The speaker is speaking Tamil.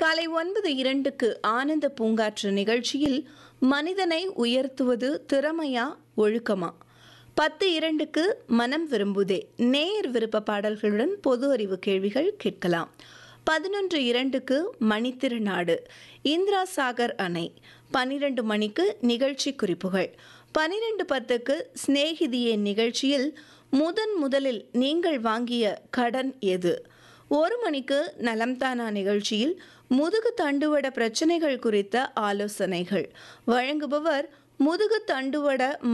காலை ஒன்பது இரண்டுக்கு ஆனந்த பூங்காற்று நிகழ்ச்சியில் மனிதனை உயர்த்துவது திறமையா ஒழுக்கமா பத்து இரண்டுக்கு மனம் விரும்புதே நேர் விருப்ப பாடல்களுடன் பொது அறிவு கேள்விகள் கேட்கலாம் பதினொன்று இரண்டுக்கு மணித்திருநாடு இந்திரா சாகர் அணை பன்னிரண்டு மணிக்கு நிகழ்ச்சி குறிப்புகள் பன்னிரண்டு பத்துக்கு சிநேகிதியே நிகழ்ச்சியில் முதன் முதலில் நீங்கள் வாங்கிய கடன் எது ஒரு மணிக்கு நலம்தானா நிகழ்ச்சியில் முதுகு தண்டுவட பிரச்சனைகள் குறித்த ஆலோசனைகள் வழங்குபவர் முதுகு தண்டுவட